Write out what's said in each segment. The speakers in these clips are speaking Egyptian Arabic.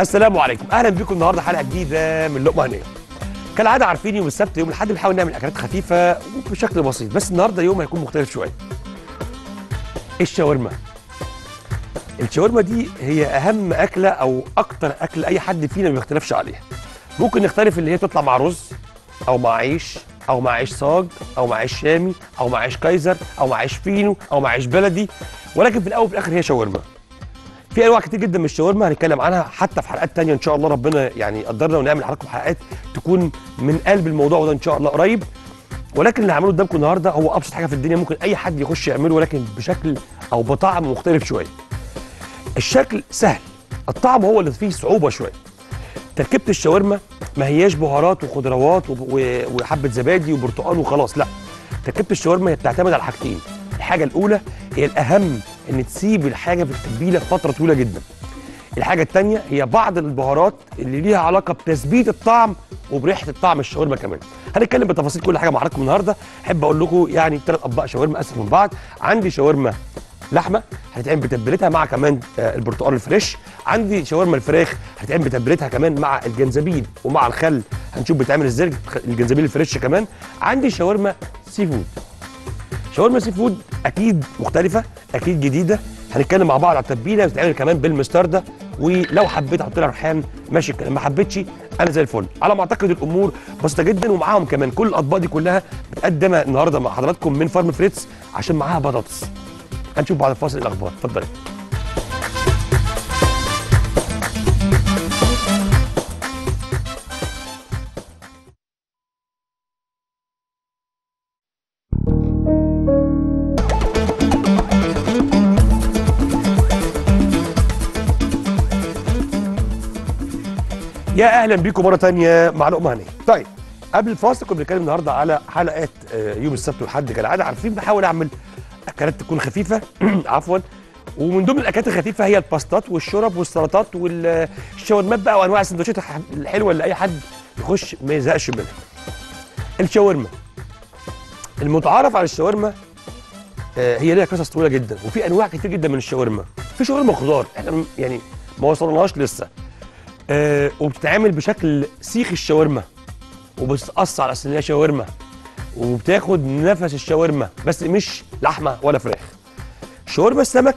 السلام عليكم اهلا بكم النهارده حلقه جديده من لقمه هنيه كالعاده عارفين يوم السبت يوم الاحد بنحاول نعمل اكلات خفيفه وبشكل بسيط بس النهارده يوم هيكون مختلف شويه الشاورما الشاورما دي هي اهم اكله او اكتر اكله اي حد فينا ما بيختلفش عليها ممكن نختلف اللي هي تطلع مع رز او مع عيش او مع عيش صاج او مع عيش شامي او مع عيش كايزر او مع عيش فينو او مع عيش بلدي ولكن في الاول وفي الاخر هي شاورما في انواع كتير جدا من الشاورما هنتكلم عنها حتى في حلقات تانية ان شاء الله ربنا يعني يقدرنا ونعمل لحضراتكم حلقات تكون من قلب الموضوع ده ان شاء الله قريب ولكن اللي هعمله قدامكم النهارده هو ابسط حاجه في الدنيا ممكن اي حد يخش يعمله ولكن بشكل او بطعم مختلف شويه الشكل سهل الطعم هو اللي فيه صعوبه شويه تركيبه الشاورما ما هياش بهارات وخضروات وب- و- وحبه زبادي وبرتقال وخلاص لا تركيبه الشاورما هي بتعتمد على حاجتين الحاجه الاولى هي الاهم ان تسيب الحاجه في التتبيله فتره طويله جدا الحاجه الثانيه هي بعض البهارات اللي ليها علاقه بتثبيت الطعم وبريحه الطعم الشاورما كمان هنتكلم بتفاصيل كل حاجه مع حضراتكم النهارده احب اقول لكم يعني ثلاث اطباق شاورما اسهل من بعض عندي شاورما لحمه هتتعمل بتتبيلتها مع كمان آه، البرتقال الفريش عندي شاورما الفراخ هتتعمل بتتبيلتها كمان مع الجنزبيل ومع الخل هنشوف بتعمل ازاي الجنزبيل الفريش كمان عندي شاورما سي فود شاورما سي فود اكيد مختلفه اكيد جديده هنتكلم مع بعض على التتبيله بتتعمل كمان بالمستردة ولو حبيت احط لها ريحان ماشي الكلام ما حبيتش انا زي الفل على ما اعتقد الامور بسيطه جدا ومعاهم كمان كل الاطباق دي كلها متقدمه النهارده مع حضراتكم من فارم فريتز عشان معاها بطاطس هنشوف بعد الفاصل إيه الاخبار اتفضلي يا اهلا بيكم مره تانية مع لقمه هنيه طيب قبل الفاصل كنا بنتكلم النهارده على حلقات آه، يوم السبت والحد كالعاده عارفين بحاول اعمل اكلات تكون خفيفه عفوا ومن ضمن الاكلات الخفيفه هي الباستات والشرب والسلطات والشاورمات بقى وانواع السندوتشات الح- الحلوه اللي اي حد يخش ما يزهقش منها الشاورما المتعارف على الشاورما آه، هي ليها قصص طويله جدا وفي انواع كتير جدا من الشاورما في شاورما خضار احنا م- يعني ما وصلناش لسه آه وبتتعمل بشكل سيخ الشاورما وبتتقص على اساس ان هي شاورما وبتاخد نفس الشاورما بس مش لحمه ولا فراخ شاورما السمك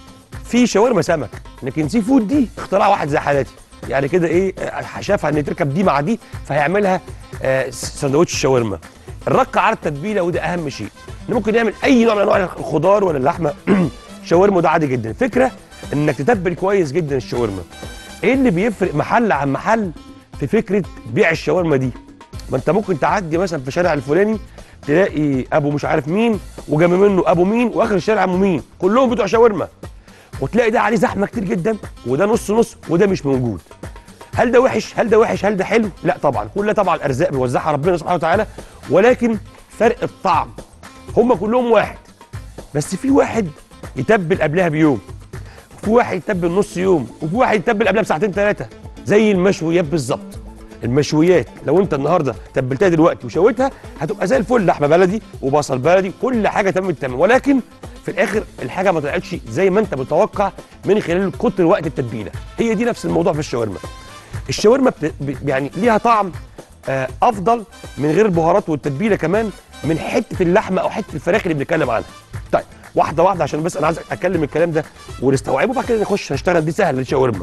في شاورما سمك لكن سي فود دي اختراع واحد زي حالاتي يعني كده ايه آه، شافها ان تركب دي مع دي فهيعملها آه سندوتش شاورما الرقه على التتبيله وده اهم شيء ان ممكن نعمل اي نوع من انواع الخضار ولا اللحمه شاورما ده عادي جدا الفكره انك تتبل كويس جدا الشاورما ايه اللي بيفرق محل عن محل في فكره بيع الشاورما دي ما انت ممكن تعدي مثلا في شارع الفلاني تلاقي ابو مش عارف مين وجنب منه ابو مين واخر الشارع ابو مين كلهم بتوع شاورما وتلاقي ده عليه زحمه كتير جدا وده نص نص وده مش موجود هل ده وحش هل ده وحش هل ده حلو لا طبعا كلها طبعا ارزاق بيوزعها ربنا سبحانه وتعالى ولكن فرق الطعم هم كلهم واحد بس في واحد يتبل قبلها بيوم وفي واحد يتبل نص يوم وفي واحد يتبل قبلها بساعتين ثلاثه زي المشويات بالظبط المشويات لو انت النهارده تبلتها دلوقتي وشويتها هتبقى زي الفل لحمه بلدي وبصل بلدي كل حاجه تمام التمام ولكن في الاخر الحاجه ما طلعتش زي ما انت متوقع من خلال كتر وقت التتبيله هي دي نفس الموضوع في الشاورما الشاورما بت... ب- يعني ليها طعم آه، افضل من غير البهارات والتتبيله كمان من حته اللحمه او حته الفراخ اللي بنتكلم عنها طيب واحده واحده عشان بس انا عايز اتكلم الكلام ده ونستوعبه بعد كده نخش نشتغل دي سهله الشاورما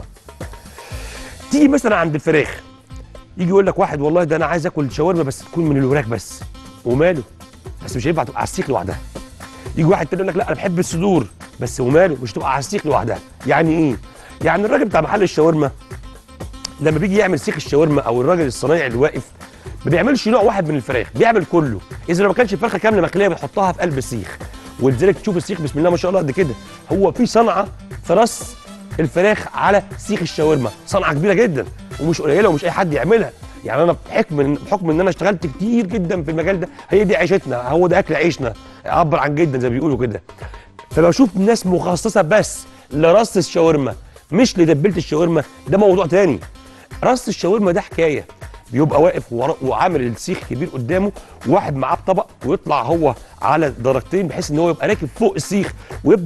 تيجي مثلا عند الفراخ يجي يقول لك واحد والله ده انا عايز اكل شاورما بس تكون من الوراك بس وماله بس مش هينفع تبقى على السيخ لوحدها يجي واحد تاني يقول لك لا انا بحب الصدور بس وماله مش تبقى على السيخ لوحدها يعني ايه يعني الراجل بتاع محل الشاورما لما بيجي يعمل سيخ الشاورما او الراجل الصنايعي اللي واقف ما بيعملش نوع واحد من الفراخ بيعمل كله اذا لو ما كانش الفرخه كامله مخليه بيحطها في قلب السيخ ولذلك تشوف السيخ بسم الله ما شاء الله قد كده هو في صنعه في راس الفراخ على سيخ الشاورما صنعه كبيره جدا ومش قليله ومش اي حد يعملها يعني انا بحكم بحكم ان انا اشتغلت كتير جدا في المجال ده هي دي عيشتنا هو ده اكل عيشنا عبر عن جدا زي ما بيقولوا كده فبشوف ناس مخصصه بس لرص الشاورما مش لتتبيله الشاورما ده موضوع تاني رص الشاورما ده حكايه بيبقى واقف ورا- وعامل السيخ كبير قدامه وواحد معاه بطبق ويطلع هو على درجتين بحيث ان هو يبقى راكب فوق السيخ ويبدا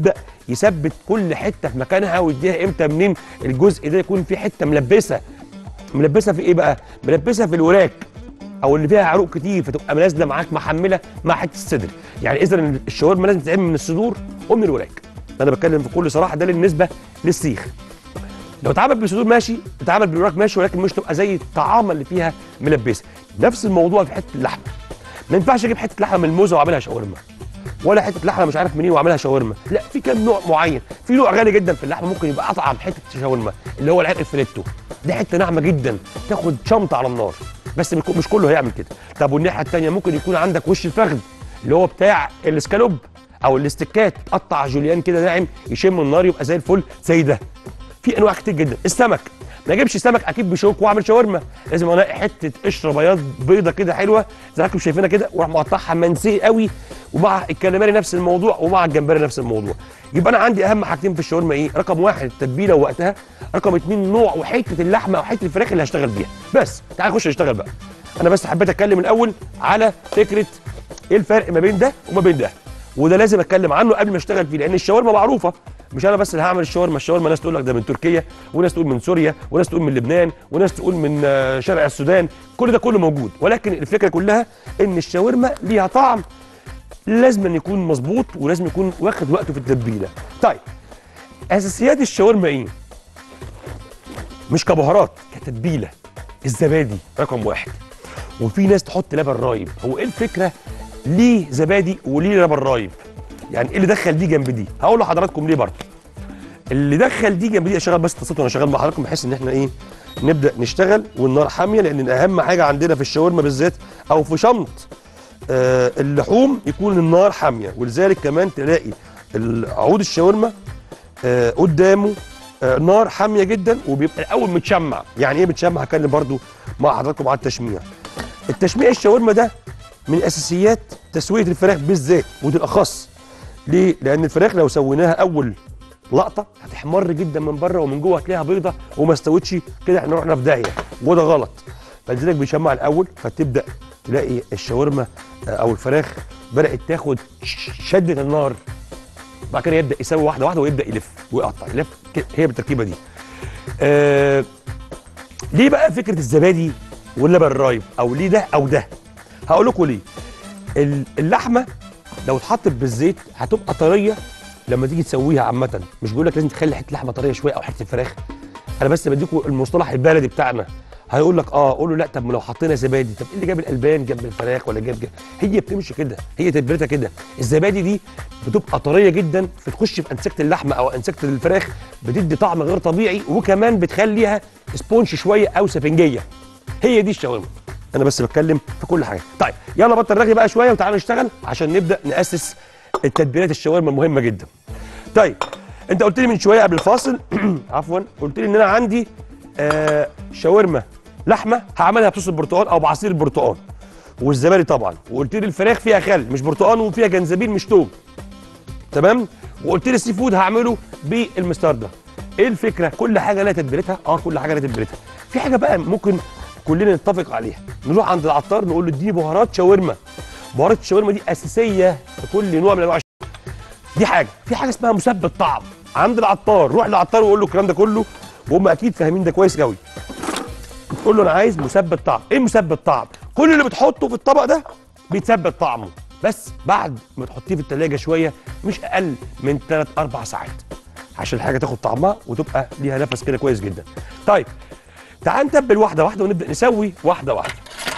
يثبت كل حته في مكانها ويديها امتى منين الجزء ده يكون فيه حته ملبسه ملبسه في ايه بقى ملبسه في الوراك او اللي فيها عروق كتير فتبقى نازله معاك محمله مع حته الصدر يعني اذا الشاورما لازم تتعمل من الصدور ومن الوراك انا بتكلم في كل صراحه ده بالنسبه للسيخ لو اتعمل بالصدور ماشي اتعمل بالوراك ماشي ولكن مش تبقى زي الطعامه اللي فيها ملبسه نفس الموضوع في حته اللحمه ما ينفعش اجيب حته لحمه من الموزه واعملها شاورما ولا حته لحمه مش عارف منين واعملها شاورما لا في كام نوع معين في نوع غالي جدا في اللحمه ممكن يبقى اطعم حته شاورما اللي هو العرق الفليتو دي حته ناعمه جدا تاخد شمطه على النار بس مش كله هيعمل كده طب والناحيه الثانيه ممكن يكون عندك وش الفخذ اللي هو بتاع الاسكالوب او الاستكات قطع جوليان كده ناعم يشم النار يبقى زي الفل زي ده في انواع كتير جدا السمك ما اجيبش سمك اكيد بشوك واعمل شاورما لازم الاقي حته قشره بياض بيضه كده حلوه زي ما انتم شايفينها كده واروح مقطعها منسي قوي ومع الكاليماري نفس الموضوع ومع الجمبري نفس الموضوع يبقى انا عندي اهم حاجتين في الشاورما ايه رقم واحد التتبيله ووقتها رقم اتنين نوع وحته اللحمه او حته الفراخ اللي هشتغل بيها بس تعال نخش نشتغل بقى انا بس حبيت اتكلم الاول على فكره ايه الفرق ما بين ده وما بين ده وده لازم اتكلم عنه قبل ما اشتغل فيه لان الشاورما معروفه مش انا بس اللي هعمل الشاورما الشاورما ناس تقول لك ده من تركيا وناس تقول من سوريا وناس تقول من لبنان وناس تقول من شرق السودان كل ده كله موجود ولكن الفكره كلها ان الشاورما ليها طعم لازم أن يكون مظبوط ولازم يكون واخد وقته في التتبيله طيب اساسيات الشاورما ايه مش كبهارات كتتبيله الزبادي رقم واحد وفي ناس تحط لبن رايب هو ايه الفكره ليه زبادي وليه لبن رايب يعني ايه اللي دخل دي جنب دي هقول لحضراتكم ليه برضه اللي دخل دي جنب دي اشغل بس تصوت وانا شغال مع حضراتكم بحيث ان احنا ايه نبدا نشتغل والنار حاميه لان اهم حاجه عندنا في الشاورما بالذات او في شمط آه اللحوم يكون النار حاميه ولذلك كمان تلاقي عود الشاورما آه قدامه آه نار حاميه جدا وبيبقى الاول متشمع يعني ايه متشمع هتكلم برضو مع حضراتكم على التشميع التشميع الشاورما ده من اساسيات تسويه الفراخ بالذات ودي الاخص ليه لان الفراخ لو سويناها اول لقطه هتحمر جدا من بره ومن جوه هتلاقيها بيضه وما استوتش كده احنا رحنا في داهيه وده غلط فلذلك بيشمع الاول فتبدا تلاقي الشاورما او الفراخ بدات تاخد شده النار بعد كده يبدا يسوي واحده واحده ويبدا يلف ويقطع يلف هي بالتركيبه دي آه ليه بقى فكره الزبادي واللبن الرايب او ليه ده او ده هقول لكم ليه اللحمه لو اتحطت بالزيت هتبقى طريه لما تيجي تسويها عامه مش بيقول لك لازم تخلي حته لحمه طريه شويه او حته فراخ انا بس بديكم المصطلح البلدي بتاعنا هيقول لك اه قول له لا طب ما لو حطينا زبادي طب ايه اللي جاب الالبان جنب الفراخ ولا جاب, جاب هي بتمشي كده هي تتبيلتها كده الزبادي دي بتبقى طريه جدا فتخش في انسجه اللحمه او انسجه الفراخ بتدي طعم غير طبيعي وكمان بتخليها سبونش شويه او سفنجيه هي دي الشاورما انا بس بتكلم في كل حاجه طيب يلا بطل رغي بقى شويه وتعالى نشتغل عشان نبدا ناسس التتبيلات الشاورما المهمه جدا طيب انت قلت لي من شويه قبل الفاصل عفوا قلت لي ان انا عندي آه شاورما لحمه هعملها بصوص البرتقال او بعصير البرتقال والزبادي طبعا وقلت لي الفراخ فيها خل مش برتقال وفيها جنزبيل مش توم تمام وقلت لي السي فود هعمله بالمستردة ايه الفكره كل حاجه لها تتبيلتها اه كل حاجه لها تتبيلتها في حاجه بقى ممكن كلنا نتفق عليها نروح عند العطار نقول له اديني بهارات شاورما بهارات الشاورما دي اساسيه في كل نوع من انواع دي حاجه في حاجه اسمها مثبت طعم عند العطار روح للعطار وقول له الكلام ده كله وهم اكيد فاهمين ده كويس قوي تقول له انا عايز مثبت طعم ايه مثبت طعم كل اللي بتحطه في الطبق ده بيتثبت طعمه بس بعد ما تحطيه في التلاجة شويه مش اقل من 3 4 ساعات عشان الحاجه تاخد طعمها وتبقى ليها نفس كده كويس جدا طيب تعال نتبل واحده واحده ونبدا نسوي واحده واحده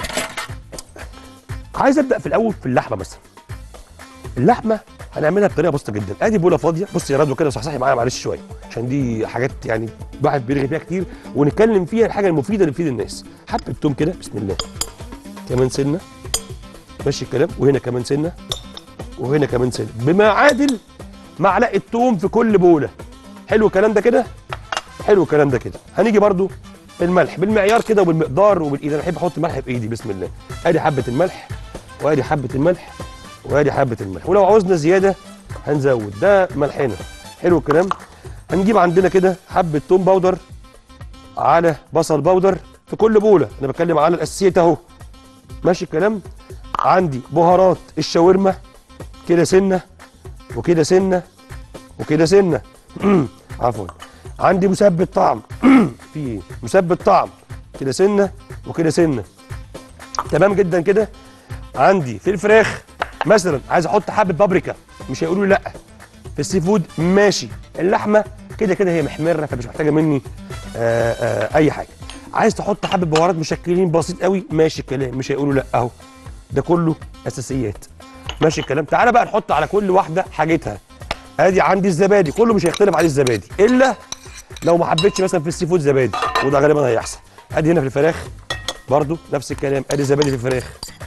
عايز ابدا في الاول في اللحمه مثلا اللحمه هنعملها بطريقه بسيطه جدا ادي بوله فاضيه بص يا رادو كده صحصحي معايا معلش شويه عشان دي حاجات يعني الواحد بيرغي فيها كتير ونتكلم فيها الحاجه المفيده اللي تفيد الناس حبه توم كده بسم الله كمان سنه ماشي الكلام وهنا كمان سنه وهنا كمان سنه بما يعادل معلقه توم في كل بوله حلو الكلام ده كده حلو الكلام ده كده هنيجي برضو الملح بالمعيار كده وبالمقدار وبالايد انا بحب احط ملح بايدي بسم الله ادي حبه الملح وادي حبه الملح وادي حبه الملح ولو عاوزنا زياده هنزود ده ملحنا حلو الكلام هنجيب عندنا كده حبه توم باودر على بصل باودر في كل بوله انا بتكلم على الاساسيات اهو ماشي الكلام عندي بهارات الشاورما كده سنه وكده سنه وكده سنه عفوا عندي مثبت طعم في ايه مثبت طعم كده سنه وكده سنه تمام جدا كده عندي في الفراخ مثلا عايز احط حبه بابريكا مش هيقولوا لي لا في السي فود ماشي اللحمه كده كده هي محمره فمش محتاجه مني آآ آآ اي حاجه عايز تحط حبه بهارات مشكلين بسيط قوي ماشي الكلام مش هيقولوا لا اهو ده كله اساسيات ماشي الكلام تعالى بقى نحط على كل واحده حاجتها ادي عندي الزبادي كله مش هيختلف عليه الزبادي الا لو ما حبيتش مثلا في السي فود زبادي وده غالبا هيحصل ادي هنا في الفراخ برضو نفس الكلام ادي زبادي في الفراخ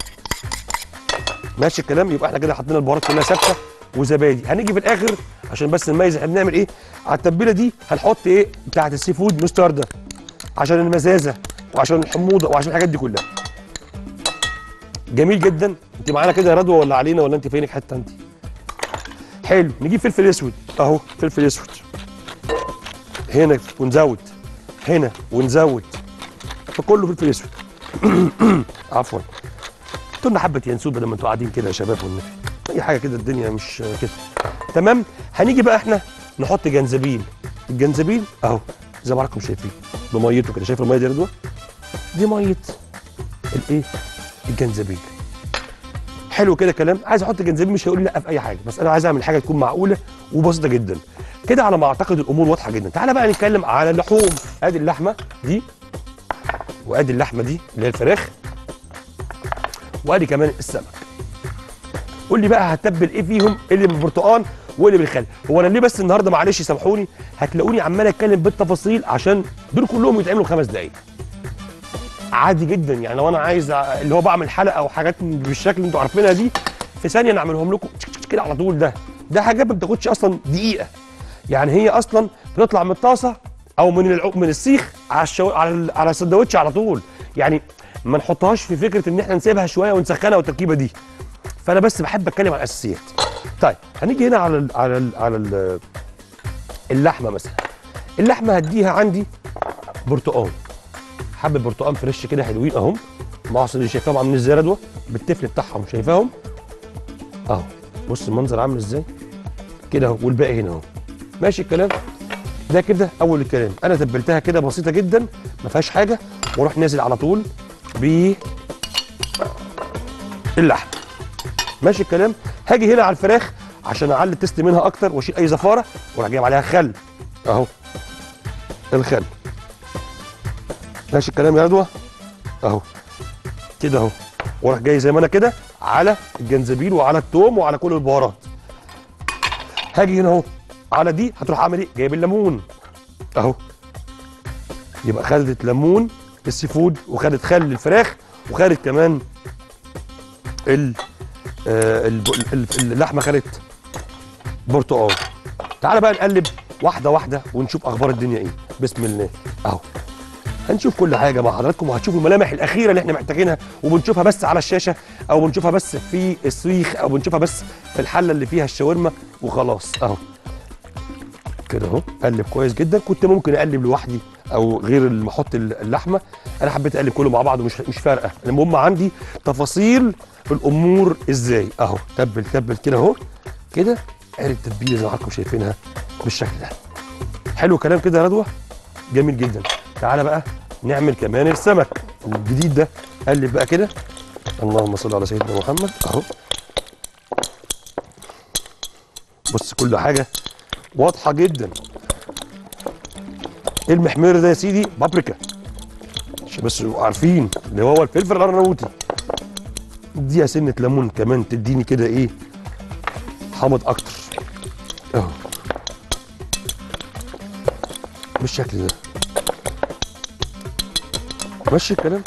ماشي الكلام يبقى احنا كده حطينا البهارات كلها ثابته وزبادي هنيجي في الاخر عشان بس نميز احنا بنعمل ايه على التتبيله دي هنحط ايه بتاعه السي فود مستردة عشان المزازه وعشان الحموضه وعشان الحاجات دي كلها جميل جدا انت معانا كده يا رضوى ولا علينا ولا انت فينك حته انت حلو نجيب فلفل اسود اهو فلفل اسود هنا ونزود هنا ونزود فكله فلفل اسود عفوا هاتوا لنا حبه ينسوب بدل ما انتوا قاعدين كده يا شباب والنبي اي حاجه كده الدنيا مش كده تمام هنيجي بقى احنا نحط جنزبيل الجنزبيل اهو زي ما حضراتكم شايفين بميته كده شايف الميه دي يا رضوى دي ميه الايه الجنزبيل حلو كده كلام عايز احط جنزبيل مش هيقول لي لا في اي حاجه بس انا عايز اعمل حاجه تكون معقوله وبسيطه جدا كده على ما اعتقد الامور واضحه جدا تعالى بقى نتكلم على اللحوم ادي اللحمه دي وادي اللحمه دي اللي هي الفراخ وادي كمان السمك قول لي بقى هتبل ايه فيهم اللي بالبرتقال واللي بالخل هو انا ليه بس النهارده معلش سامحوني هتلاقوني عمال اتكلم بالتفاصيل عشان دول كلهم يتعملوا خمس دقايق عادي جدا يعني لو انا عايز ع- اللي هو بعمل حلقه او حاجات بالشكل اللي انتوا عارفينها دي في ثانيه نعملهم لكم تك- تك- كده على طول ده ده حاجات ما بتاخدش اصلا دقيقه يعني هي اصلا بتطلع من الطاسه او من العو... من السيخ على الشو... على ال... على السندوتش على طول يعني ما نحطهاش في فكره ان احنا نسيبها شويه ونسخنها والتركيبه دي فانا بس بحب اتكلم عن الاساسيات طيب هنيجي هنا على ال على ال على ال اللحمه مثلا اللحمه هديها عندي برتقال حبه برتقال فريش كده حلوين اهم معصر اللي شايفاهم عاملين ازاي يا رضوى بالتفل بتاعهم شايفاهم اهو بص المنظر عامل ازاي كده اهو والباقي هنا اهو ماشي الكلام ده كده اول الكلام انا تبلتها كده بسيطه جدا ما فيهاش حاجه واروح نازل على طول ب اللحم ماشي الكلام هاجي هنا على الفراخ عشان اعلي التست منها اكتر واشيل اي زفاره واروح جايب عليها خل اهو الخل ماشي الكلام يا رضوى اهو كده اهو واروح جاي زي ما انا كده على الجنزبيل وعلى التوم وعلى كل البهارات هاجي هنا اهو على دي هتروح عامل ايه جايب الليمون اهو يبقى خدت ليمون السي فود وخدت خل الفراخ وخدت كمان ال آه، الب- ال- اللحمه خدت برتقال تعالى بقى نقلب واحده واحده ونشوف اخبار الدنيا ايه بسم الله اهو هنشوف كل حاجه مع حضراتكم وهتشوفوا الملامح الاخيره اللي احنا محتاجينها وبنشوفها بس على الشاشه او بنشوفها بس في السيخ او بنشوفها بس في الحله اللي فيها الشاورما وخلاص اهو كده اهو قلب كويس جدا كنت ممكن اقلب لوحدي او غير ما احط اللحمه انا حبيت اقلب كله مع بعض ومش مش فارقه المهم عندي تفاصيل الامور ازاي اهو تبل تبل كده اهو كده عرف التتبيله زي ما حضراتكم شايفينها بالشكل ده حلو كلام كده يا رضوى جميل جدا تعالى بقى نعمل كمان السمك الجديد ده قلب بقى كده اللهم صل على سيدنا محمد اهو بص كل حاجه واضحه جدا ايه المحمر ده يا سيدي بابريكا عشان بس يبقوا عارفين اللي هو الفلفل الارناوطي اديها سنه ليمون كمان تديني كده ايه حامض اكتر اهو بالشكل ده ماشي الكلام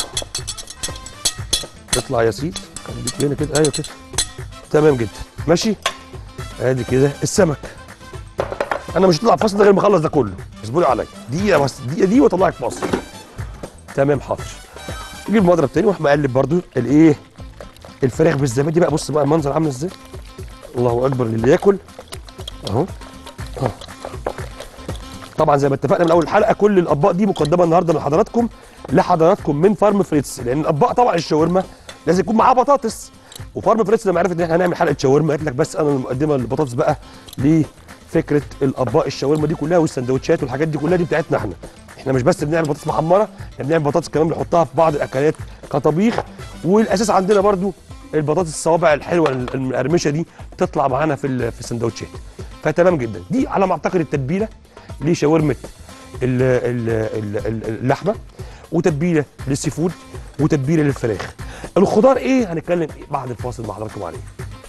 اطلع يا سيدي خليك هنا كده ايوه كده تمام جدا ماشي ادي كده السمك انا مش هطلع فاصل ده غير ما اخلص ده كله اصبري عليا دقيقه بس الدقيقه دي واطلعك فاصل تمام حاضر نجيب مضرب تاني واروح مقلب برضو الايه الفراخ بالزبادي بقى بص بقى المنظر عامل ازاي الله اكبر للي ياكل اهو اهو طبعا زي ما اتفقنا من اول الحلقه كل الاطباق دي مقدمه النهارده لحضراتكم لحضراتكم من فارم فريتز لان الاطباق طبعا الشاورما لازم يكون معاها بطاطس وفارم فريتز لما عرفت ان احنا هنعمل حلقه شاورما قالت لك بس انا المقدمه البطاطس بقى لفكره فكره الاطباق الشاورما دي كلها والسندوتشات والحاجات دي كلها دي بتاعتنا احنا احنا مش بس بنعمل بطاطس محمره احنا بنعمل بطاطس كمان بنحطها في بعض الاكلات كطبيخ والاساس عندنا برضو البطاطس الصوابع الحلوه المقرمشه دي تطلع معانا في ال- في السندوتشات فتمام جدا دي على ما اعتقد التتبيله لشاورمه ال- ال- ال- ال- اللحمه وتتبيله للسي فود وتتبيله للفراخ الخضار ايه هنتكلم إيه بعد الفاصل مع حضراتكم عليه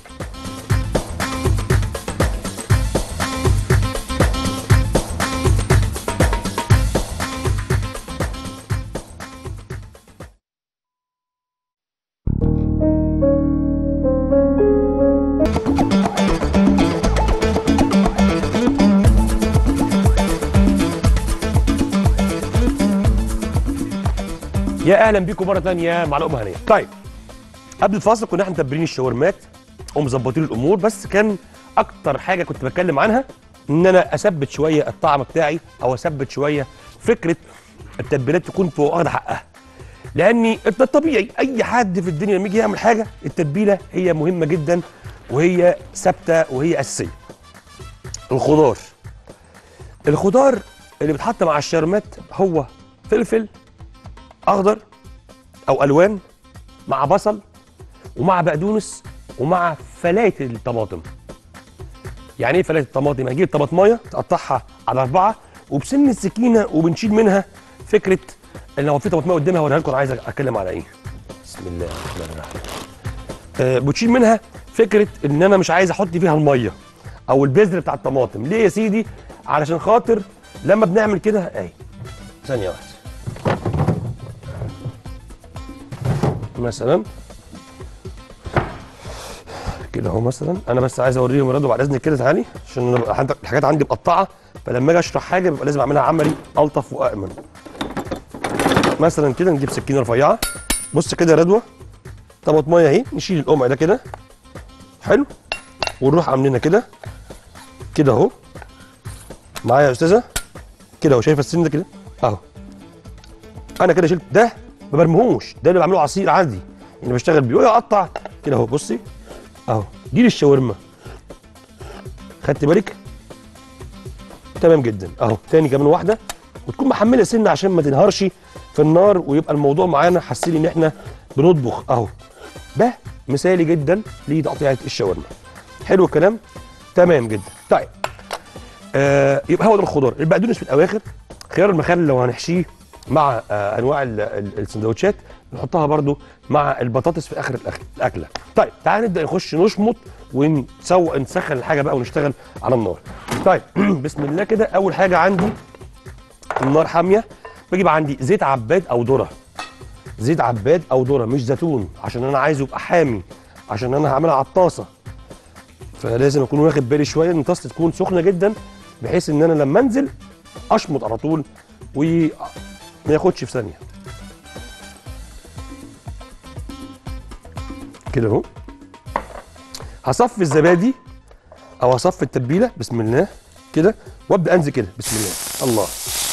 يا اهلا بيكم مره ثانيه مع لقمه هنيه طيب قبل الفاصل كنا احنا متبلين الشاورمات ومظبطين الامور بس كان اكتر حاجه كنت بتكلم عنها ان انا اثبت شويه الطعم بتاعي او اثبت شويه فكره التتبيلات تكون في واخده حقها لاني ده الطبيعي اي حد في الدنيا لما يجي يعمل حاجه التتبيله هي مهمه جدا وهي ثابته وهي اساسيه الخضار الخضار اللي بيتحط مع الشاورمات هو فلفل اخضر او الوان مع بصل ومع بقدونس ومع فلات الطماطم يعني ايه فلات الطماطم هنجيب طماطمايه تقطعها على اربعه وبسن السكينه وبنشيل منها فكره ان لو في طماطمايه قدامي هوريها لكم انا عايز اتكلم على ايه بسم الله الرحمن الرحيم آه بتشيل منها فكره ان انا مش عايز احط فيها الميه او البذر بتاع الطماطم ليه يا سيدي علشان خاطر لما بنعمل كده اهي ثانيه واحده مثلا كده اهو مثلا انا بس عايز اوريهم الرد بعد اذنك كده تعالي عشان انا بقى- عندك الحاجات عندي مقطعه فلما اجي اشرح حاجه بيبقى لازم اعملها عملي الطف وامن مثلا كده نجيب سكينه رفيعه بص كده يا رضوى طماطمايه اهي نشيل القمع ده كده حلو ونروح عاملينها كده كده اهو معايا يا استاذه كده اهو شايفه السن ده كده اهو انا كده شلت ده ما برميهوش ده اللي بعمله عصير عادي اللي بشتغل بيه واقطع كده اهو بصي اهو دي للشاورما خدت بالك تمام جدا اهو تاني كمان واحده وتكون محمله سنه عشان ما تنهارش في النار ويبقى الموضوع معانا حاسين ان احنا بنطبخ اهو ده مثالي جدا لتقطيعه الشاورما حلو الكلام تمام جدا طيب آه يبقى هو ده الخضار البقدونس في الاواخر خيار المخلل لو هنحشيه مع آه انواع ال- ال- السندوتشات نحطها برضو مع البطاطس في اخر الأخ- الاكله طيب تعال نبدا نخش نشمط ونسوق نسخن الحاجه بقى ونشتغل على النار طيب بسم الله كده اول حاجه عندي النار حاميه بجيب عندي زيت عباد او ذره زيت عباد او ذره مش زيتون عشان انا عايزه يبقى حامي عشان انا هعملها على الطاسه فلازم اكون واخد بالي شويه ان طاستي تكون سخنه جدا بحيث ان انا لما انزل اشمط على طول وما ياخدش في ثانيه كده اهو هصفي الزبادي او هصفي التتبيله بسم الله كده وابدا انزل كده بسم الله الله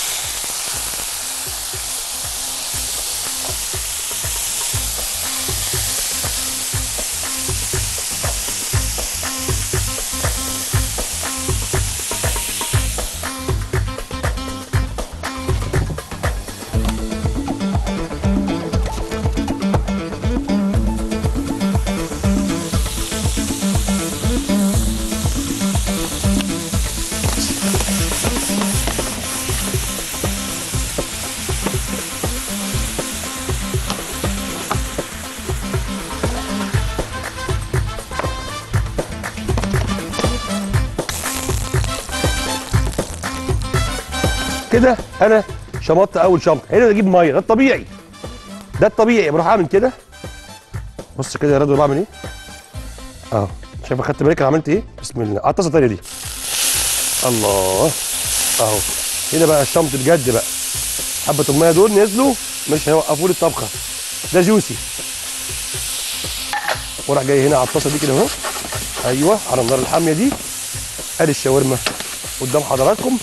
كده انا شمطت اول شمط هنا اجيب ميه ده الطبيعي ده الطبيعي بروح اعمل كده بص كده يا رضوى بعمل ايه اهو شايف خدت بالك انا عملت ايه بسم الله على الطاسه الثانيه دي الله اهو هنا بقى الشمط بجد بقى حبه الميه دول نزلوا مش هيوقفوا لي الطبخه ده جوسي وراح جاي هنا على الطاسه دي كده اهو ايوه على النار الحاميه دي ادي الشاورما قدام حضراتكم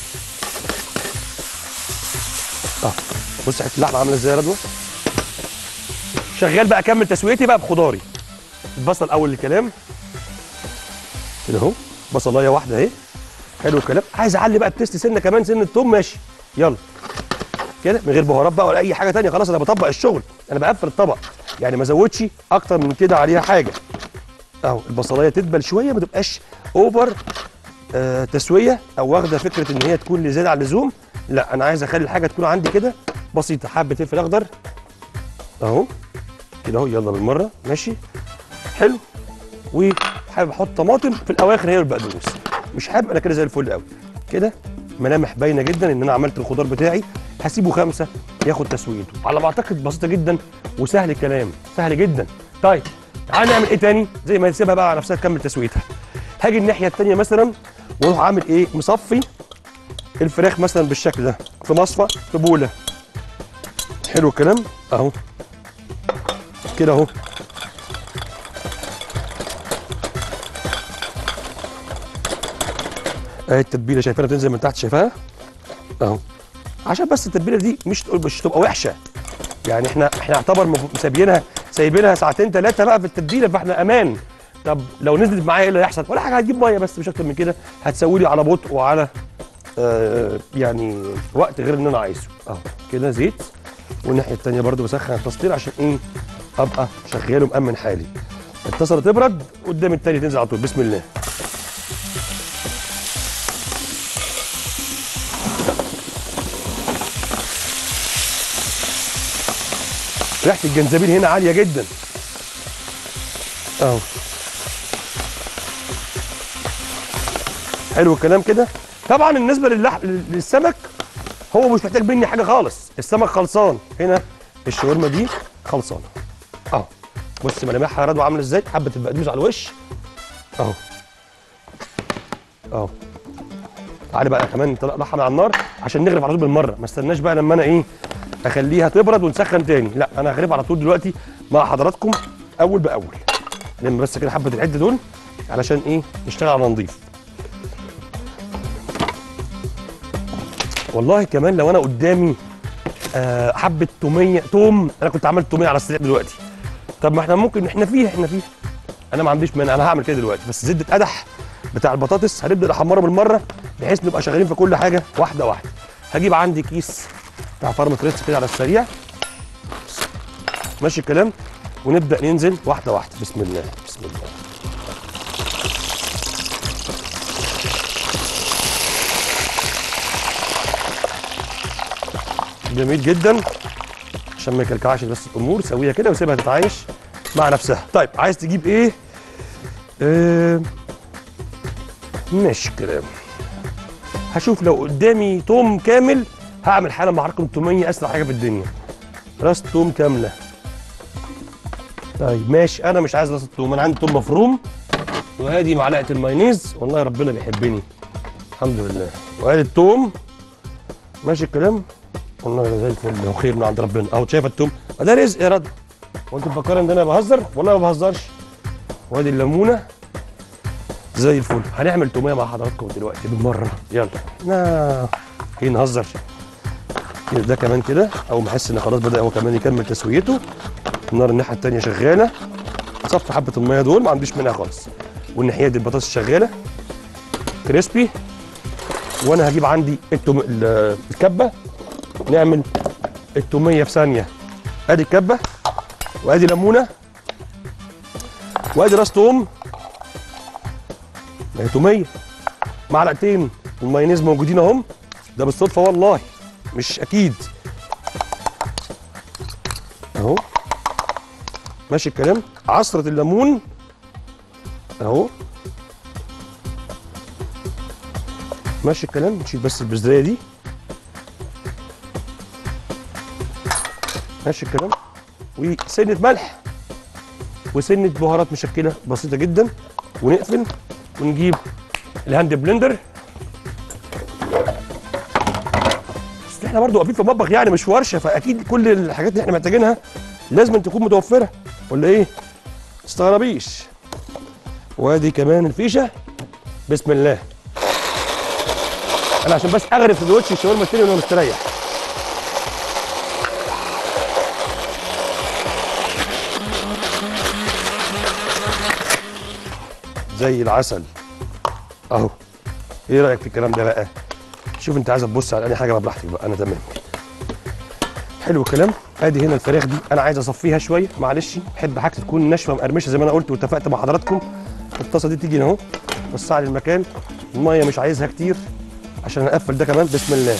اه بص حته اللحمه عامله ازاي يا رضوى شغال بقى اكمل تسويتي بقى بخضاري البصل اول الكلام كده اهو بصلايه واحده اهي حلو الكلام عايز اعلي بقى التست سنه كمان سن التوم ماشي يلا كده من غير بهارات بقى ولا اي حاجه تانية خلاص انا بطبق الشغل انا بقفل الطبق يعني ما ازودش اكتر من كده عليها حاجه اهو البصلايه تدبل شويه ما تبقاش اوفر آه تسويه او واخده فكره ان هي تكون زياده عن اللزوم لا انا عايز اخلي الحاجه تكون عندي كده بسيطه حبه فلفل اخضر اهو كده اهو يلا بالمره ماشي حلو وحابب احط طماطم في الاواخر هي والبقدونس مش حابب انا كده زي الفل قوي كده ملامح باينه جدا ان انا عملت الخضار بتاعي هسيبه خمسه ياخد تسويته على ما اعتقد بسيطه جدا وسهل الكلام سهل جدا طيب تعالى نعمل ايه تاني زي ما نسيبها بقى على نفسها تكمل تسويتها هاجي الناحيه التانيه مثلا واروح عامل ايه مصفي الفراخ مثلا بالشكل ده في مصفى في بوله حلو الكلام اهو كده اهو اهي التتبيله شايفينها بتنزل من تحت شايفاها اهو عشان بس التتبيله دي مش مش تبقى وحشه يعني احنا احنا يعتبر مف- مسابينها سايبينها ساعتين ثلاثه بقى في التتبيله فاحنا امان طب لو نزلت معايا ايه اللي هيحصل ولا حاجه هتجيب ميه بس مش اكتر من كده هتسوي لي على بطء وعلى آه يعني وقت غير اللي انا عايزه اهو كده زيت والناحيه الثانيه برده بسخن التسطير عشان ايه ابقى شغال ومامن حالي الطاسه تبرد قدام التاني تنزل على طول بسم الله ريحه الجنزبيل هنا عاليه جدا اهو حلو الكلام كده طبعا بالنسبه للح... للسمك هو مش محتاج مني حاجه خالص السمك خلصان هنا الشاورما دي خلصانه اهو بص ملامحها رضوى عامله ازاي حبه البقدونس على الوش اهو اهو تعالى بقى كمان نطلعها من على النار عشان نغرف على طول بالمره ما استناش بقى لما انا ايه اخليها تبرد ونسخن تاني لا انا هغرف على طول دلوقتي مع حضراتكم اول باول لما بس كده حبه العد دول علشان ايه نشتغل على نضيف والله كمان لو انا قدامي آه حبه توميه توم انا كنت عملت توميه على السريع دلوقتي طب ما احنا ممكن احنا فيها احنا فيها انا ما عنديش مانع انا هعمل كده دلوقتي بس زبده قدح بتاع البطاطس هنبدا نحمره بالمره بحيث نبقى شغالين في كل حاجه واحده واحده هجيب عندي كيس بتاع فارم فريتس كده على السريع ماشي الكلام ونبدا ننزل واحده واحده بسم الله بسم الله جميل جدا عشان ما يكلكعش بس الامور سويها كده وسيبها تتعايش مع نفسها طيب عايز تجيب ايه آه ماشي الكلام هشوف لو قدامي توم كامل هعمل حاله مع رقم توميه اسرع حاجه في الدنيا راس توم كامله طيب ماشي انا مش عايز راس التوم انا عندي توم مفروم وادي معلقه المايونيز والله ربنا بيحبني الحمد لله وادي التوم ماشي الكلام والله زي الفل وخير من عند ربنا اهو شايف التوم ده رزق يا رضا وانت مفكره ان انا بهزر والله ما بهزرش وادي الليمونه زي الفل هنعمل توميه مع حضراتكم دلوقتي بالمره يلا نا ايه نهزر كده ده كمان كده اول ما احس ان خلاص بدا هو كمان يكمل تسويته النار الناحيه الثانيه شغاله صف حبه الميه دول ما عنديش منها خالص والناحيه دي البطاطس شغاله كريسبي وانا هجيب عندي التوم ال- الكبه نعمل التوميه في ثانيه ادي الكبه وادي ليمونه وادي راس توم ما هي توميه معلقتين المايونيز موجودين اهم ده بالصدفه والله مش اكيد اهو ماشي الكلام عصره الليمون اهو ماشي الكلام نشيل بس البذريه دي ماشي الكلام وسنه ملح وسنه بهارات مشكله بسيطه جدا ونقفل ونجيب الهاند بلندر بس احنا برضو واقفين في مطبخ يعني مش ورشه فاكيد كل الحاجات اللي احنا محتاجينها لازم تكون متوفره ولا ايه؟ تستغربيش وادي كمان الفيشه بسم الله انا عشان بس اغرف سندوتش الشاورما التاني وانا مستريح زي العسل اهو ايه رايك في الكلام ده بقى شوف انت عايز تبص على اي حاجه بقى براحتك بقى انا تمام حلو الكلام ادي هنا الفراخ دي انا عايز اصفيها شويه معلش بحب حاجتي تكون ناشفه مقرمشه زي ما انا قلت واتفقت مع حضراتكم الطاسه دي تيجي هنا اهو وسع لي المكان الميه مش عايزها كتير عشان اقفل ده كمان بسم الله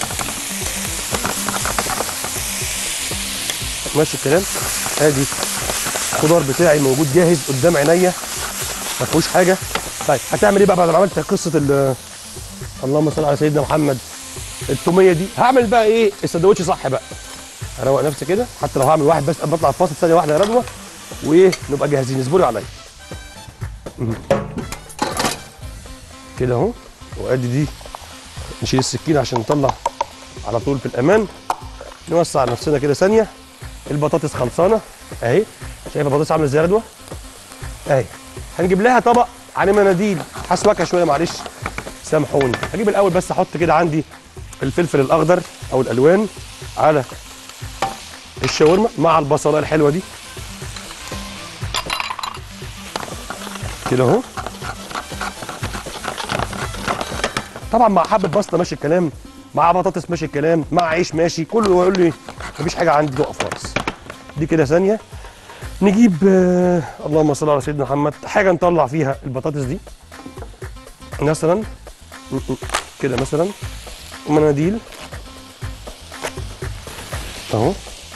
ماشي الكلام ادي الخضار بتاعي موجود جاهز قدام عينيا ما فيهوش حاجه طيب هتعمل ايه بقى بعد ما عملت قصه ال اللهم صل على سيدنا محمد التوميه دي هعمل بقى ايه السندوتش صح بقى اروق نفسي كده حتى لو هعمل واحد بس أنا بطلع الفاصل ثانيه واحده يا رضوى وايه نبقى جاهزين اصبروا عليا مم. كده اهو وادي دي نشيل السكينه عشان نطلع على طول في الامان نوسع نفسنا كده ثانيه البطاطس خلصانه اهي شايف البطاطس عامله ازاي يا رضوى اهي هنجيب لها طبق عليه مناديل هسوكها شويه معلش سامحوني هجيب الاول بس احط كده عندي الفلفل الاخضر او الالوان على الشاورما مع البصله الحلوه دي كده اهو طبعا مع حبه بصله ماشي الكلام مع بطاطس ماشي الكلام مع عيش ماشي كله يقول لي مفيش حاجه عندي تقف خالص دي كده ثانيه نجيب آه اللهم صل على سيدنا محمد حاجه نطلع فيها البطاطس دي مثلا م- م- كده مثلا مناديل اهو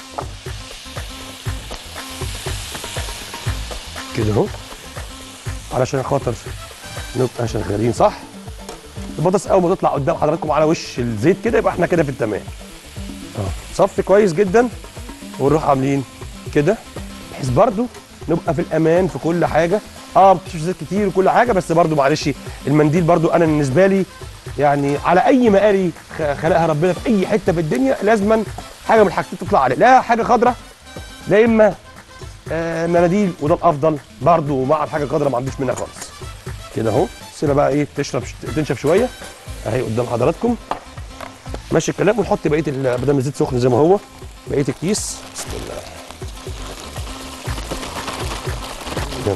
كده اهو علشان خاطر نبقى شغالين صح البطاطس اول ما تطلع قدام حضراتكم على وش الزيت كده يبقى احنا كده في التمام اه صف كويس جدا ونروح عاملين كده بحيث برضو نبقى في الامان في كل حاجه اه بتشوف زيت كتير وكل حاجه بس برضو معلش المنديل برضو انا بالنسبه لي يعني على اي مقاري خ- خلقها ربنا في اي حته في الدنيا لازما حاجه من الحاجتين تطلع عليه لا حاجه خضراء لا اما آه مناديل وده الافضل برضو مع الحاجه الخضراء ما عنديش منها خالص كده اهو سيبها بقى ايه تشرب تنشف شويه اهي قدام حضراتكم ماشي الكلام ونحط بقيه ال- ما دام الزيت سخن زي ما هو بقيه الكيس بسم الله يلا.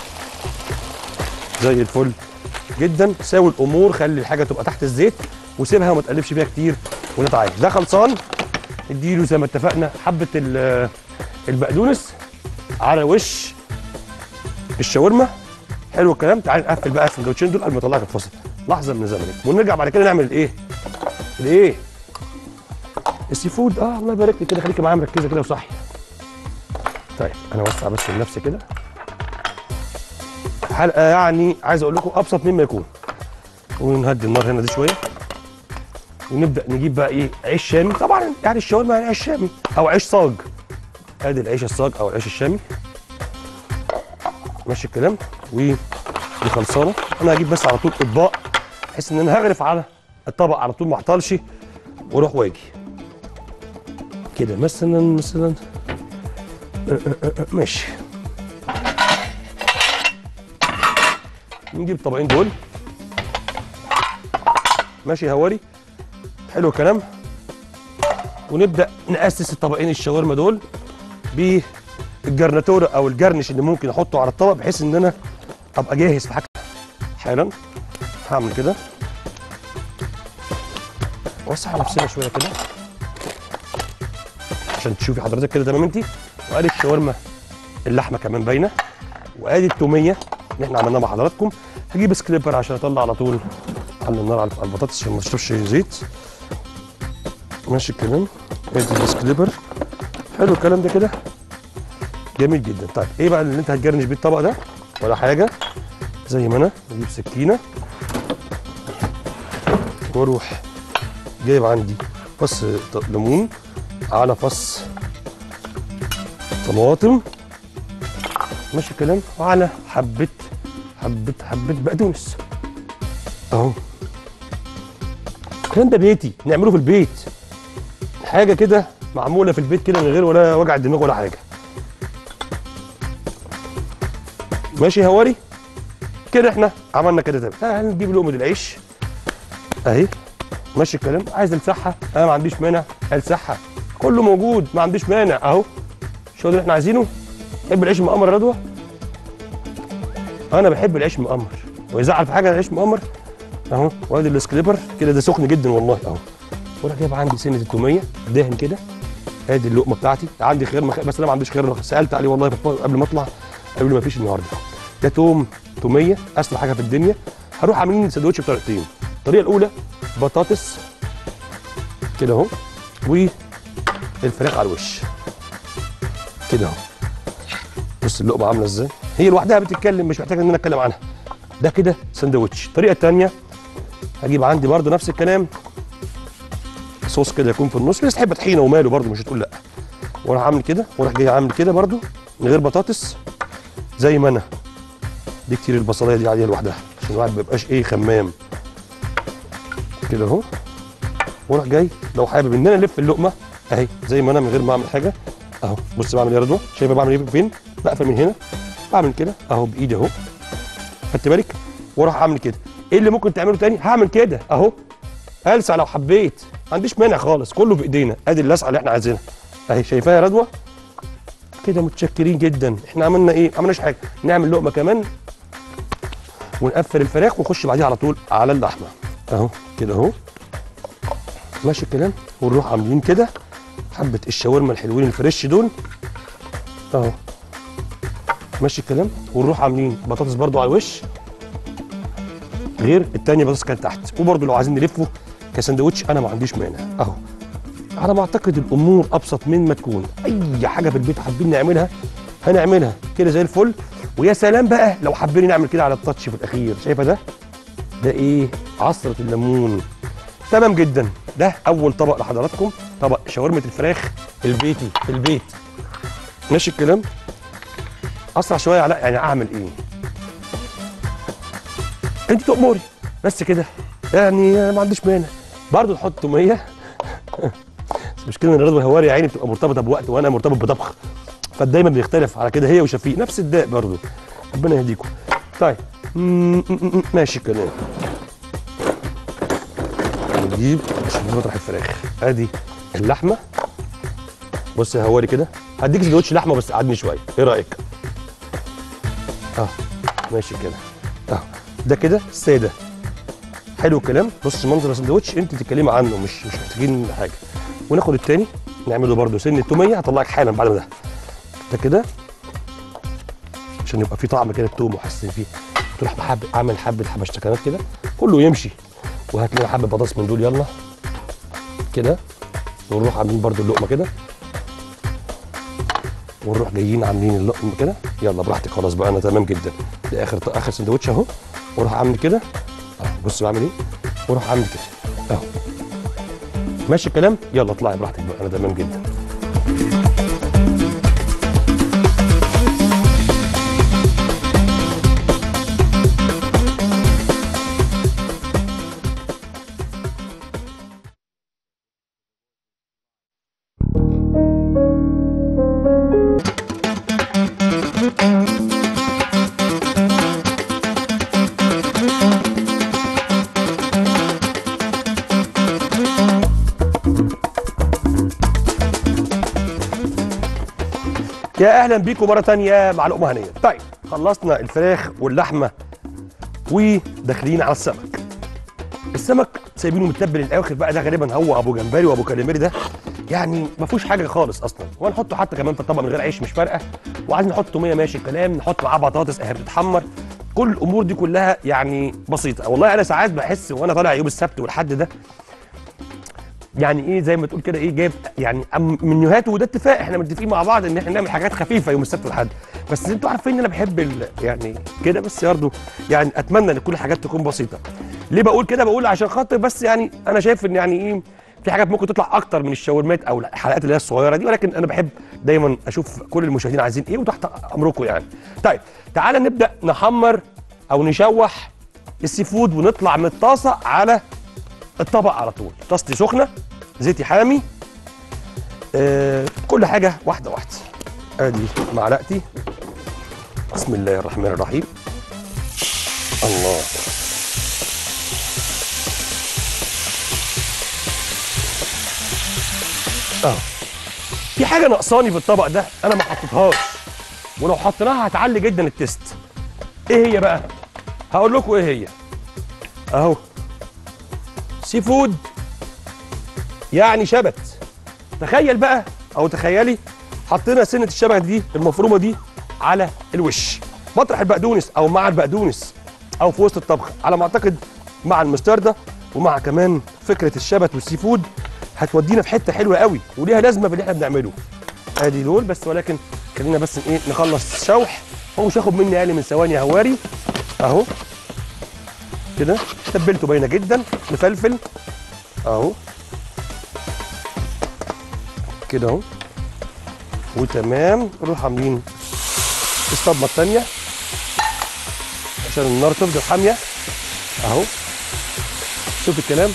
زي الفل جدا ساوي الامور خلي الحاجه تبقى تحت الزيت وسيبها وما تقلبش فيها كتير ونتعايش ده خلصان اديله زي ما اتفقنا حبه ال- البقدونس على وش الشاورما حلو الكلام تعال نقفل بقى السندوتشين دول قبل ما اطلعك الفاصل لحظه من الزمن ونرجع بعد كده نعمل الايه الايه السي فود اه الله يبارك لك كده خليكي معايا مركزه كده وصحي طيب انا اوسع بس لنفسي كده حلقه يعني عايز اقول لكم ابسط مما يكون ونهدي النار هنا دي شويه ونبدا نجيب بقى ايه عيش شامي طبعا يعني الشاورما يعني عيش شامي او عيش صاج ادي العيش الصاج او العيش الشامي ماشي الكلام ودي خلصانه انا هجيب بس على طول اطباق بحيث ان انا هغرف على الطبق على طول ما اعطلش واروح واجي كده مثلا مثلا أه، أه، أه، أه، ماشي نجيب الطبقين دول ماشي هواري حلو الكلام ونبدا ناسس الطبقين الشاورما دول بالجرناتوره او الجرنش اللي ممكن احطه على الطبق بحيث ان انا ابقى جاهز في حاجه حالا هعمل كده وسع على نفسنا شويه كده عشان تشوفي حضرتك كده تمام انت وادي الشاورما اللحمه كمان باينه وادي التوميه اللي احنا عملناها مع حضراتكم هجيب سكليبر عشان اطلع على طول على النار على البطاطس عشان ما تشربش زيت ماشي الكلام ادي السكليبر حلو الكلام ده كده جميل جدا طيب ايه بقى اللي انت هتجرنش بيه الطبق ده ولا حاجه زي ما انا اجيب سكينه واروح جايب عندي فص ط- ليمون على فص طماطم ماشي الكلام وعلى حبه حبه حبه بقدونس اهو الكلام ده بيتي نعمله في البيت حاجه كده معموله في البيت كده من غير ولا وجع دماغ ولا حاجه ماشي هواري كده احنا عملنا كده تمام آه، هنجيب لقمه العيش اهي ماشي الكلام عايز السحه انا ما عنديش مانع السحه كله موجود ما عنديش مانع اهو شو ده اللي احنا عايزينه تحب العيش المقمر يا رضوى انا بحب العيش المقمر ويزعل في حاجه العيش المقمر اهو وادي السكليبر كده ده سخن جدا والله اهو وانا جايب عندي سنه التوميه دهن كده ادي اللقمه بتاعتي عندي خيار مخ... بس انا ما عنديش خيار سالت عليه والله قبل ما اطلع قبل ما فيش النهارده ده توم توميه اسهل حاجه في الدنيا هروح عاملين سندوتش بطريقتين الطريقه الاولى بطاطس كده اهو والفراخ على الوش كده اهو بص اللقمه عامله ازاي هي لوحدها بتتكلم مش محتاجه ان انا اتكلم عنها ده كده سندوتش الطريقه الثانيه هجيب عندي برده نفس الكلام صوص كده يكون في النص في ناس تحب طحينه وماله برده مش هتقول لا واروح عامل كده واروح جاي عامل كده برده من غير بطاطس زي ما انا دي كتير البصلايه دي عاديه لوحدها عشان الواحد ما يبقاش ايه خمام كده اهو واروح جاي لو حابب ان انا الف اللقمه اهي زي ما انا من غير ما اعمل حاجه اهو بص بعمل ايه يا رضوى شايفه بعمل ايه فين بقفل من هنا بعمل كده اهو بايدي اهو خدت بالك واروح اعمل كده ايه اللي ممكن تعمله تاني هعمل كده اهو هلسع لو حبيت ما عنديش مانع خالص كله بايدينا ادي اللسعه اللي احنا عايزينها اهي شايفاها يا رضوى كده متشكرين جدا احنا عملنا ايه ما عملناش حاجه نعمل لقمه كمان ونقفل الفراخ ونخش بعديها على طول على اللحمه اهو كده اهو ماشي الكلام ونروح عاملين كده حبه الشاورما الحلوين الفريش دول اهو ماشي الكلام ونروح عاملين بطاطس برضو على الوش غير التانية بطاطس كانت تحت وبرضو لو عايزين نلفه كسندوتش انا ما عنديش مانع اهو على ما اعتقد الامور ابسط من ما تكون اي حاجه في البيت حابين نعملها هنعملها كده زي الفل ويا سلام بقى لو حابين نعمل كده على التاتش في الاخير شايفه ده ده ايه عصره الليمون تمام جدا ده اول طبق لحضراتكم طبق شاورما الفراخ البيتي في البيت ماشي الكلام اسرع شويه علاء يعني اعمل ايه انت تؤمري بس كده يعني ما عنديش مانع برضه نحط توميه المشكله ان الرضوى الهواري يا عيني بتبقى مرتبطه بوقت وانا مرتبط بطبخ فدايما بيختلف على كده هي وشفيق نفس الداء برضه ربنا يهديكم طيب م- م- م- ماشي الكلام نجيب عشان نطرح الفراخ ادي اللحمه بص يا هواري كده هديك سندوتش لحمه بس قعدني شويه ايه رايك اه ماشي كده اه ده كده ساده حلو الكلام بص منظر السندوتش انت تتكلمي عنه مش مش محتاجين حاجه وناخد التاني نعمله برده سن التوميه هطلعك حالا بعد ما ده ده كده عشان يبقى في طعم كده التوم وحاسين فيه تروح بحب اعمل حبه حبشتكنات كده كله يمشي وهات لنا حبه بطاطس من دول يلا كده ونروح عاملين برده اللقمه كده ونروح جايين عاملين اللقمه كده يلا براحتك خلاص بقى انا تمام جدا ده اخر اخر سندوتش اهو واروح اعمل كده اهو بص بعمل ايه واروح اعمل كده اهو ماشي الكلام يلا اطلعي براحتك بقى انا تمام جدا يا اهلا بيكم مره تانية مع لقمه هنيه طيب خلصنا الفراخ واللحمه وداخلين على السمك السمك سايبينه متبل الاخر بقى ده غالبا هو ابو جمبري وابو كاليماري ده يعني ما فيهوش حاجه خالص اصلا وهنحطه حتى كمان في الطبق من غير عيش مش فارقه وعايزين نحط توميه ماشي الكلام نحط معاه بطاطس اهي بتتحمر كل الامور دي كلها يعني بسيطه والله انا ساعات بحس وانا طالع يوم السبت والحد ده يعني ايه زي ما تقول كده ايه جايب يعني أم- منيوهات وده اتفاق احنا متفقين مع بعض ان احنا نعمل حاجات خفيفه يوم السبت والحد بس انتوا عارفين ان انا بحب ال- يعني كده بس برضه يعني اتمنى ان كل الحاجات تكون بسيطه ليه بقول كده بقول عشان خاطر بس يعني انا شايف ان يعني ايه في حاجات ممكن تطلع اكتر من الشاورمات او الحلقات اللي هي الصغيره دي ولكن انا بحب دايما اشوف كل المشاهدين عايزين ايه وتحت امركم يعني طيب تعالى نبدا نحمر او نشوح السي فود ونطلع من الطاسه على الطبق على طول طاستي سخنه زيتي حامي آه كل حاجه واحده واحده ادي معلقتي بسم الله الرحمن الرحيم الله اه في حاجه ناقصاني في الطبق ده انا ما حطيتهاش ولو حطيناها هتعلي جدا التست ايه هي بقى هقول لكم ايه هي اهو سي فود يعني شبت تخيل بقى او تخيلي حطينا سنه الشبت دي المفرومه دي على الوش مطرح البقدونس او مع البقدونس او في وسط الطبخ على ما اعتقد مع المستردة ومع كمان فكره الشبت والسي فود هتودينا في حته حلوه قوي وليها لازمه باللي احنا بنعمله ادي دول بس ولكن خلينا بس ايه نخلص شوح هو مش هياخد مني اقل من ثواني يا هواري اهو كده تبلته باينه جدا مفلفل اهو كده اهو وتمام نروح عاملين الصدمه الثانيه عشان النار تفضل حاميه اهو شوف الكلام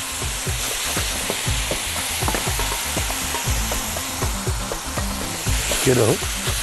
كده اهو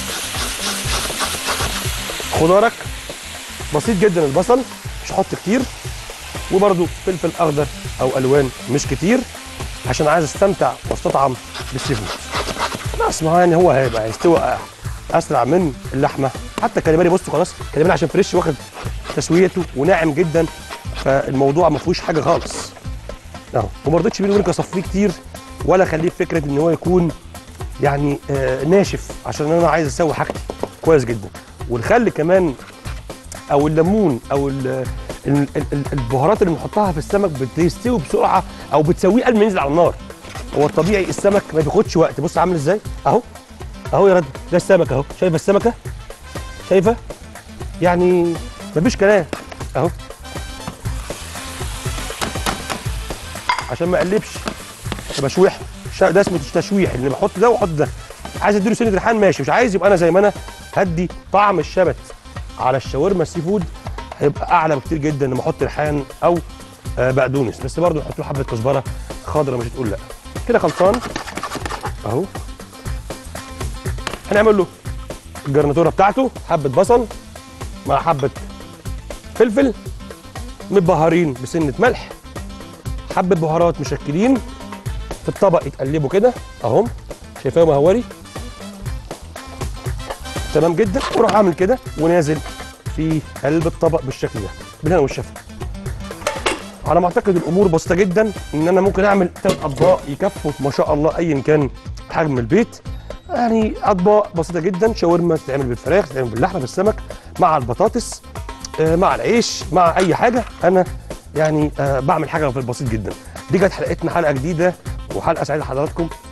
خضارك بسيط جدا البصل مش هحط كتير وبرده فلفل اخضر او الوان مش كتير عشان عايز استمتع واستطعم بالسي فود بس ما هو يعني هو هيبقى هيستوي اسرع من اللحمه حتى الكاليماري بصوا خلاص الكاليماري عشان فريش واخد تسويته وناعم جدا فالموضوع ما فيهوش حاجه خالص اهو وما رضيتش بيني وبينك اصفيه كتير ولا اخليه فكره ان هو يكون يعني آه ناشف عشان انا عايز اسوي حاجتي كويس جدا والخل كمان او الليمون او ال ال ال البهارات اللي بنحطها في السمك بتستوي بسرعه او بتسويه قبل ما ينزل على النار هو الطبيعي السمك ما بياخدش وقت بص عامل ازاي اهو اهو يا رد ده السمك اهو شايفه السمكه شايفه يعني مفيش كلام اهو عشان ما اقلبش بشويح ده اسمه تشويح اللي بحط ده واحط ده عايز اديله سنه ريحان ماشي مش عايز يبقى انا زي ما انا هدي طعم الشبت على الشاورما السي فود هيبقى اعلى بكتير جدا لما احط ريحان او آه بقدونس بس برضه نحط له حبه كزبره خضراء مش هتقول لا كده خلصان اهو هنعمل له الجرناتوره بتاعته حبه بصل مع حبه فلفل متبهرين بسنه ملح حبه بهارات مشكلين في الطبق يتقلبوا كده اهم شايفاهم يا هواري تمام جدا واروح اعمل كده ونازل في قلب الطبق بالشكل ده بالهنا والشفا على ما اعتقد الامور بسيطه جدا ان انا ممكن اعمل ثلاث اطباق يكفوا ما شاء الله ايا كان حجم البيت يعني اطباق بسيطه جدا شاورما تتعمل بالفراخ تتعمل باللحمه بالسمك مع البطاطس آه مع العيش مع اي حاجه انا يعني آه بعمل حاجه في البسيط جدا دي كانت حلقتنا حلقه جديده وحلقه سعيده لحضراتكم